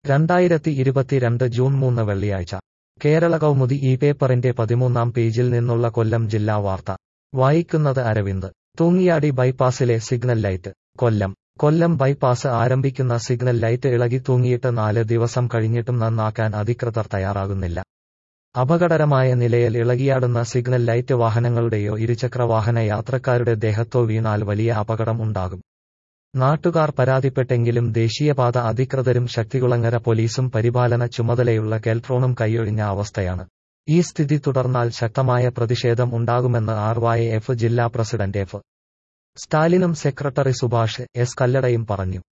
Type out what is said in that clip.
രണ്ടായിരത്തി ഇരുപത്തിരണ്ട് ജൂൺ മൂന്ന് വെള്ളിയാഴ്ച കേരള കൗമുദി ഈ പേപ്പറിന്റെ പതിമൂന്നാം പേജിൽ നിന്നുള്ള കൊല്ലം ജില്ലാ വാർത്ത വായിക്കുന്നത് അരവിന്ദ് തൂങ്ങിയാടി ബൈപ്പാസിലെ signal light Kollam Kollam bypass ആരംഭിക്കുന്ന സിഗ്നൽ ലൈറ്റ് ഇളകി തൂങ്ങിയിട്ട് നാല് ദിവസം കഴിഞ്ഞിട്ടും നന്നാക്കാൻ അധികൃതർ തയ്യാറാകുന്നില്ല അപകടകരമായ നിലയിൽ ഇളകിയാടുന്ന സിഗ്നൽ ലൈറ്റ് വാഹനങ്ങളുടെയോ ഇരുചക്ര വാഹന യാത്രക്കാരുടെ ദേഹത്തോ വീണാൽ വലിയ അപകടം ഉണ്ടാകും നാട്ടുകാർ പരാതിപ്പെട്ടെങ്കിലും ദേശീയപാത അധികൃതരും ശക്തികുളങ്ങര പോലീസും പരിപാലന ചുമതലയുള്ള കെൽട്രോണും കൈയൊഴിഞ്ഞ അവസ്ഥയാണ് ഈ സ്ഥിതി തുടർന്നാൽ ശക്തമായ പ്രതിഷേധം ഉണ്ടാകുമെന്ന് ആർ വൈ എഫ് ജില്ലാ പ്രസിഡന്റ് എഫ് സ്റ്റാലിനും സെക്രട്ടറി സുഭാഷ് എസ് കല്ലടയും പറഞ്ഞു